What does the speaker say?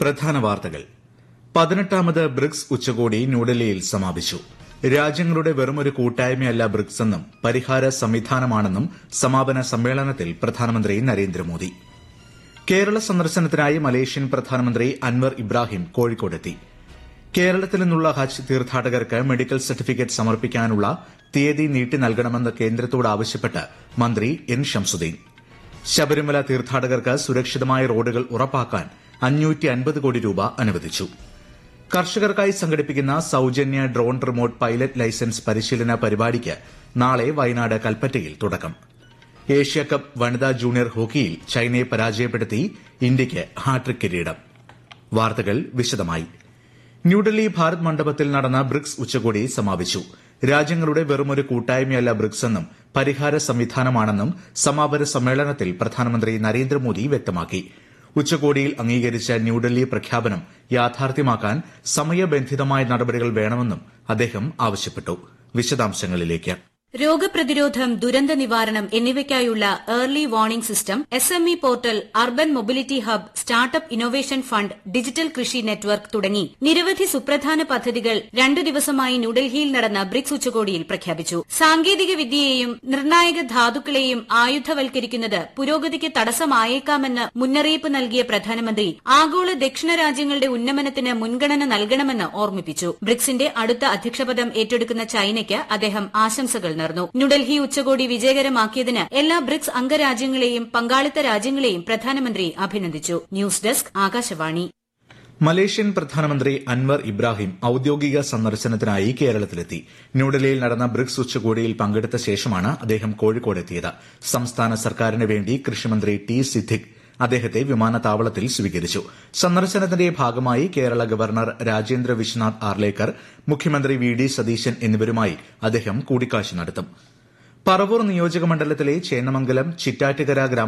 പ്രധാന വാർത്തകൾ പതിനെട്ടാമത് ബ്രിക്സ് ഉച്ചകോടി ന്യൂഡൽഹിയിൽ സമാപിച്ചു രാജ്യങ്ങളുടെ വെറുമൊരു കൂട്ടായ്മയല്ല ബ്രിക്സ് എന്നും പരിഹാര സംവിധാനമാണെന്നും സമാപന സമ്മേളനത്തിൽ പ്രധാനമന്ത്രി നരേന്ദ്രമോദി കേരള സന്ദർശനത്തിനായി മലേഷ്യൻ പ്രധാനമന്ത്രി അൻവർ ഇബ്രാഹിം കോഴിക്കോടെത്തി കേരളത്തിൽ നിന്നുള്ള ഹജ്ജ് തീർത്ഥാടകർക്ക് മെഡിക്കൽ സർട്ടിഫിക്കറ്റ് സമർപ്പിക്കാനുള്ള തീയതി നീട്ടി നൽകണമെന്ന് കേന്ദ്രത്തോട് ആവശ്യപ്പെട്ട് മന്ത്രി എൻ ഷംസുദ്ദീൻ ശബരിമല തീർത്ഥാടകർക്ക് സുരക്ഷിതമായ റോഡുകൾ ഉറപ്പാക്കാൻ അഞ്ഞൂറ്റി അൻപത് കോടി രൂപ അനുവദിച്ചു കർഷകർക്കായി സംഘടിപ്പിക്കുന്ന സൌജന്യ ഡ്രോൺ റിമോട്ട് പൈലറ്റ് ലൈസൻസ് പരിശീലന പരിപാടിക്ക് നാളെ വയനാട് കൽപ്പറ്റയിൽ തുടക്കം ഏഷ്യ കപ്പ് വനിതാ ജൂനിയർ ഹോക്കിയിൽ ചൈനയെ പരാജയപ്പെടുത്തി ഇന്ത്യയ്ക്ക് ഹാട്രിക് കിരീടം വാർത്തകൾ വിശദമായി ന്യൂഡൽഹി ഭാരത് മണ്ഡപത്തിൽ നടന്ന ബ്രിക്സ് ഉച്ചകോടി സമാപിച്ചു രാജ്യങ്ങളുടെ വെറുമൊരു കൂട്ടായ്മയല്ല ബ്രിക്സ് എന്നും പരിഹാര സംവിധാനമാണെന്നും സമാപന സമ്മേളനത്തിൽ പ്രധാനമന്ത്രി നരേന്ദ്രമോദി വ്യക്തമാക്കി ഉച്ചകോടിയിൽ അംഗീകരിച്ച ന്യൂഡൽഹി പ്രഖ്യാപനം യാഥാർത്ഥ്യമാക്കാൻ സമയബന്ധിതമായ നടപടികൾ വേണമെന്നും അദ്ദേഹം ആവശ്യപ്പെട്ടു വിശദാംശങ്ങളിലേക്ക് രോഗപ്രതിരോധം ദുരന്ത നിവാരണം എന്നിവയ്ക്കായുള്ള early warning system S M E portal urban mobility hub startup innovation fund digital Krishi network തുടങ്ങി നിരവധി സുപ്രധാന പദ്ധതികൾ രണ്ടു ദിവസമായി ന്യൂഡൽഹിയിൽ നടന്ന ബ്രിക്സ് ഉച്ചകോടിയിൽ പ്രഖ്യാപിച്ചു സാങ്കേതിക വിദ്യയെയും നിർണായക ധാതുക്കളെയും ആയുധവൽക്കരിക്കുന്നത് പുരോഗതിക്ക് തടസ്സമായേക്കാമെന്ന് മുന്നറിയിപ്പ് നൽകിയ പ്രധാനമന്ത്രി ആഗോള ദക്ഷിണ രാജ്യങ്ങളുടെ ഉന്നമനത്തിന് മുൻഗണന നൽകണമെന്ന് ഓർമ്മിപ്പിച്ചു ബ്രിക്സിന്റെ അടുത്ത അധ്യക്ഷപദം ഏറ്റെടുക്കുന്ന ചൈനയ്ക്ക് അദ്ദേഹം ആശംസകൾ നേർന്നു ന്യൂഡൽഹി ഉച്ചകോടി വിജയകരമാക്കിയതിന് എല്ലാ ബ്രിക്സ് അംഗരാജ്യങ്ങളെയും പങ്കാളിത്ത രാജ്യങ്ങളെയും പ്രധാനമന്ത്രി അഭിനന്ദിച്ചു ന്യൂസ് ഡെസ്ക് ആകാശവാണി മലേഷ്യൻ പ്രധാനമന്ത്രി അൻവർ ഇബ്രാഹിം ഔദ്യോഗിക സന്ദർശനത്തിനായി കേരളത്തിലെത്തി ന്യൂഡൽഹിയിൽ നടന്ന ബ്രിക്സ് ഉച്ചകോടിയിൽ പങ്കെടുത്ത ശേഷമാണ് അദ്ദേഹം കോഴിക്കോടെത്തിയത് സംസ്ഥാന സർക്കാരിന് വേണ്ടി കൃഷിമന്ത്രി ടി സിദ്ദിഖ് അദ്ദേഹത്തെ വിമാനത്താവളത്തിൽ സ്വീകരിച്ചു സന്ദർശനത്തിന്റെ ഭാഗമായി കേരള ഗവർണർ രാജേന്ദ്ര വിശ്വനാഥ് ആർലേക്കർ മുഖ്യമന്ത്രി വി ഡി സതീശൻ എന്നിവരുമായി അദ്ദേഹം കൂടിക്കാഴ്ച നടത്തും പറവൂർ നിയോജക മണ്ഡലത്തിലെ ചേന്നമംഗലം ചിറ്റാറ്റുകര